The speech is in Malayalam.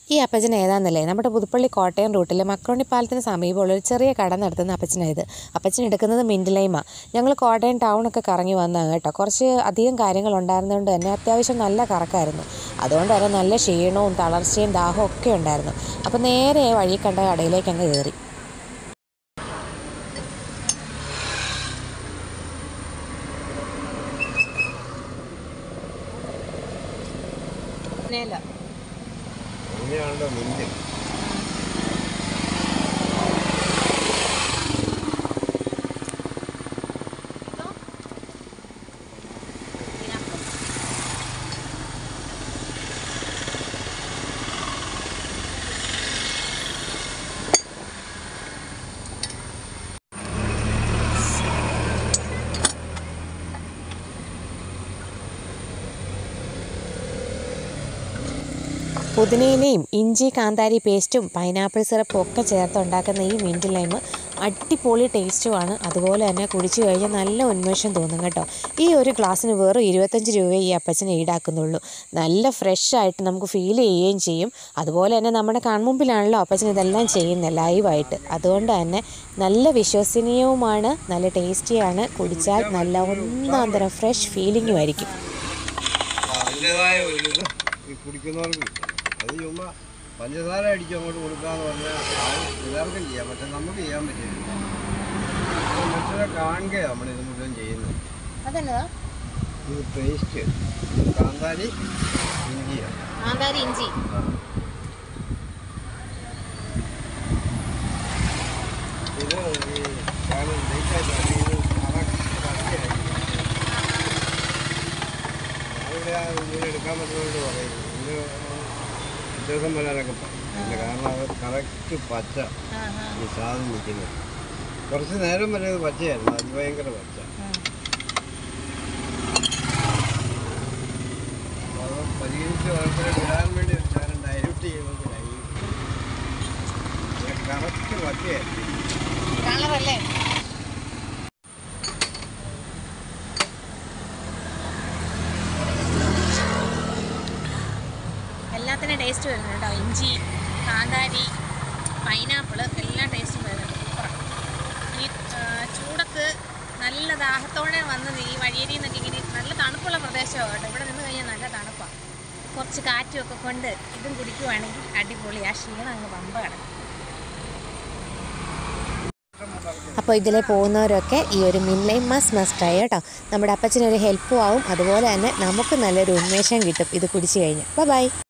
ഈ അപ്പച്ചൻ ഏതാണെന്നല്ലേ നമ്മുടെ പുതുപ്പള്ളി കോട്ടയം റൂട്ടിൽ മക്രോണി പാലത്തിന് സമീപമുള്ള ഒരു ചെറിയ കട നടത്തുന്ന അപ്പച്ചനായത് അപ്പച്ചൻ എടുക്കുന്നത് മിൻറ്റിലൈമ ഞങ്ങൾ കോട്ടയം ടൗണൊക്കെ കറങ്ങി വന്നതാണ് കേട്ടോ കുറച്ച് അധികം കാര്യങ്ങൾ ഉണ്ടായിരുന്നതുകൊണ്ട് തന്നെ അത്യാവശ്യം നല്ല കറക്കമായിരുന്നു അതുകൊണ്ട് തന്നെ നല്ല ക്ഷീണവും തളർച്ചയും ദാഹവും ഒക്കെ ഉണ്ടായിരുന്നു അപ്പോൾ നേരെ വഴി കണ്ട കടയിലേക്ക് അങ്ങ് കയറി ഇങ്ങനെയാണല്ലോ മിന്റ് പുതിനയിലയും ഇഞ്ചി കാന്താരി പേസ്റ്റും പൈനാപ്പിൾ സിറപ്പും ഒക്കെ ചേർത്ത് ഉണ്ടാക്കുന്ന ഈ മിൻറ്റ് ലൈം അടിപൊളി ടേസ്റ്റുമാണ് അതുപോലെ തന്നെ കുടിച്ചു കഴിഞ്ഞാൽ നല്ല ഉന്മേഷം തോന്നും കേട്ടോ ഈ ഒരു ഗ്ലാസ്സിന് വെറും ഇരുപത്തഞ്ച് രൂപയെ ഈ അപ്പച്ചന് ഈടാക്കുന്നുള്ളൂ നല്ല ഫ്രഷ് ആയിട്ട് നമുക്ക് ഫീൽ ചെയ്യുകയും ചെയ്യും അതുപോലെ തന്നെ നമ്മുടെ കൺമുമ്പിലാണല്ലോ അപ്പച്ചൻ ഇതെല്ലാം ചെയ്യുന്നത് ലൈവായിട്ട് അതുകൊണ്ട് തന്നെ നല്ല വിശ്വസനീയവുമാണ് നല്ല ടേസ്റ്റിയാണ് കുടിച്ചാൽ നല്ല ഒന്നാം തരം ഫ്രഷ് ഫീലിംഗും ആയിരിക്കും അതിൻ്റെതായ ഒരു ഇത് ഈ കുടിക്കുന്നവർക്ക് കിട്ടും അത് ചുമ്മാ പഞ്ചസാര അടിച്ച് അങ്ങോട്ട് കൊടുക്കാന്ന് പറഞ്ഞാൽ അത് എല്ലാവർക്കും ചെയ്യാം പക്ഷെ നമുക്ക് ചെയ്യാൻ പറ്റില്ല അപ്പോൾ മനുഷ്യരെ കാണുകയാണ് നമ്മളിത് മുഴുവൻ ചെയ്യുന്നത് അതെന്നതാ ഇത് പേസ്റ്റ് കാന്താരി ഇഞ്ചിയാണ് കാന്താരി ഇഞ്ചി ഇത് ഈ കാരണം ലേറ്റായിട്ട് ഇത് കറക്റ്റ് പച്ചയായിരിക്കും. അവിടെ ആ ഇങ്ങനെ എടുക്കാൻ പറ്റുന്നതുകൊണ്ട് പറയും ഇത് വ്യത്യാസം വരാനൊക്കെ പറയും അതിൻ്റെ കാരണം അത് കറക്റ്റ് പച്ച ഈ സാധനം നിൽക്കുന്നത് കുറച്ച് നേരം വരെ ഇത് പച്ചയായിരുന്നു അതിഭയങ്കര പച്ച അപ്പോൾ അത് പരിഹരിച്ച് ഓരോരുത്തരെ വിടാൻ വേണ്ടി ഒരു സാധനം ഡൈല്യൂട്ട് ചെയ്യുന്നത് കഴിയും കറക്റ്റ് പച്ചയായിരുന്നു കളറല്ലേ എല്ലാത്തിനും ടേസ്റ്റ് വരുന്നുണ്ട് കേട്ടോ ഇഞ്ചി കാന്താരി പൈനാപ്പിൾ എല്ലാ ടേസ്റ്റും വരുന്നുണ്ട് സൂപ്പറാണ് ഈ ആ, ചൂടത്ത് നല്ല ദാഹത്തോടെ വന്നത് ഈ വഴിയരിയിൽ നിന്നൊക്കെ ഇങ്ങനെ നല്ല തണുപ്പുള്ള പ്രദേശമാണ് കേട്ടോ ഇവിടെ നിന്ന് കഴിഞ്ഞാൽ നല്ല തണുപ്പാണ് കുറച്ച് കാറ്റുമൊക്കെ കൊണ്ട് ഇതും കുടിക്കുവാണെങ്കിൽ അടിപൊളി ആ ക്ഷീണം അങ്ങ് പമ്പ കിടക്കും അപ്പോൾ ഇതിലെ പോകുന്നവരൊക്കെ ഈ ഒരു മിൻലൈൻ മസ് മസ്റ്റ് ആയി കേട്ടോ നമ്മുടെ അപ്പച്ചനൊരു ഹെൽപ്പും ആവും അതുപോലെ തന്നെ നമുക്ക് നല്ലൊരു ഉന്മേഷം കിട്ടും ഇത് കുടിച്ചു കഴിഞ്ഞാൽ ബൈ